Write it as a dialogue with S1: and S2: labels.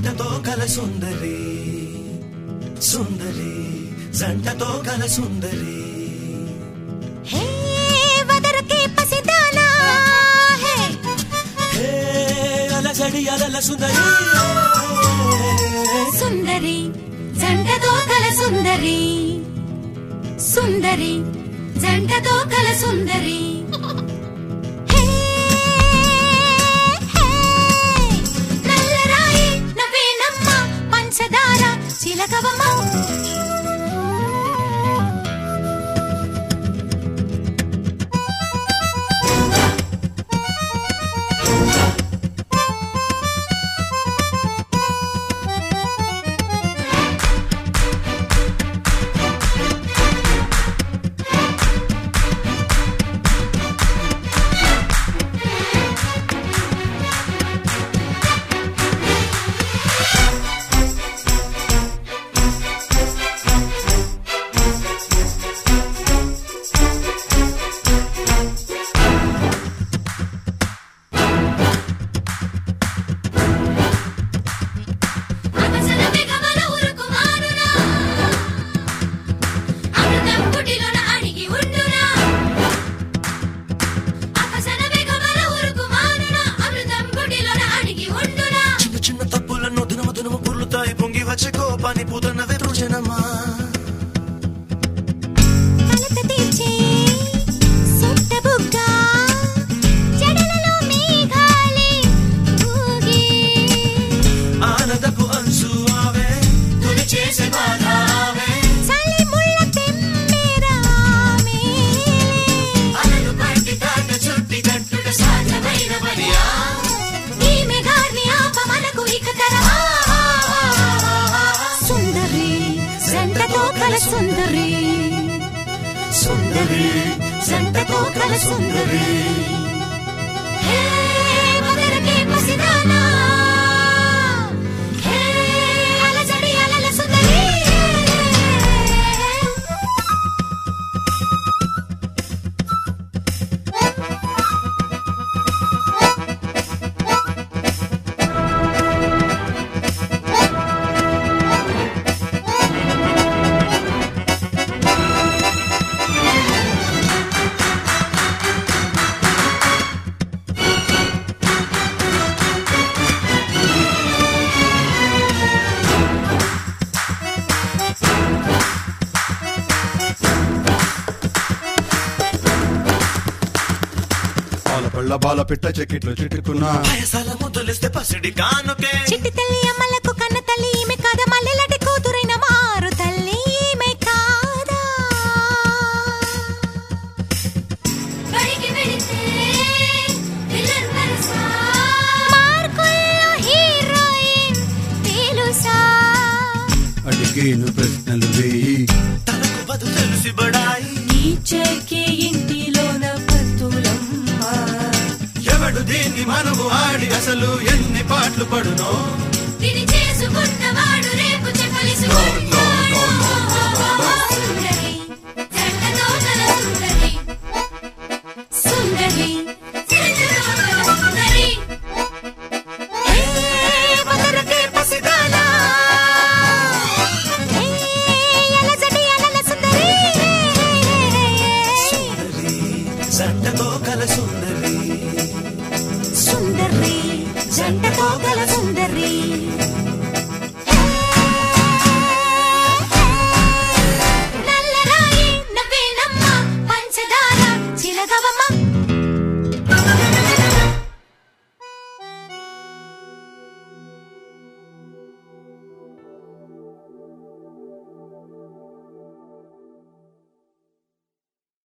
S1: జంటతో కల సుందరి సుందరి జంటతో కల సుందరి
S2: హే వదరకే పసిదానా హే
S1: హే అలజడి అలల సుందరి
S2: సుందరి జంటతో కల సుందరి సుందరి జంటతో కల సుందరి హే, హే, నల్లరాయి నవ్వేనమ్మ పంచదార చిలకవమ్మ అగసన వెగమల ఉరుకుమానునా అమృతం కుటిలోన అడిగి ఉండునా అగసన వెగమల ఉరుకుమానునా అమృతం కుటిలోన అడిగి ఉండునా
S1: చిన్న చిన్న తప్పులను దినము దినము పుర్లుతాయి పొంగి వచ్చే కోపాన్ని పూతన్న వెతుజనమా
S2: కలత తీర్చే సొట్ట బుగ్గ జడలలో మేఘాలే ఊగే
S1: ఆనదపు అంచు ఆవే తుది చేసే బాధ ఆవే
S2: చలి ముళ్ళ తెమ్మెరామే
S1: అలలు పట్టి తాట చుట్టి కట్టుట సాధ్యమైన పనియా
S2: ఈ మెగాన్ని ఆపమనకు ఇక తరమా సుందరి జంటతో కల సుందరి
S1: సుందరి జంటతో కల సుందరి
S2: హే మదరకే పసిదానా హే అలజడి అలల సుందరి
S3: పాల పళ్ళ బాల పిట్ట చెక్కిట్లు చిట్టుకున్నా
S1: వయసాల ముద్దులిస్తే పసిడి కానుకే
S2: చిట్టి తల్లి అమ్మలకు కన్న తల్లి ఈమె కాదా మల్లెలటి కూతురైన మారు తల్లి ఈమె కాదా బడికి వెళితే విలన్ వరసా మార్కుల్లో హీరోయిన్ తెలుసా
S3: అడిగేను ప్రశ్నలు వేయి
S1: తనకు బదు తెలిసి బడాయి
S4: టీచర్కే ఇంటిలోన పత్తులమ్మ
S1: ఎవడు దీన్ని మనము ఆడి అసలు ఎన్ని పాటలు పడునో
S2: తిరిచే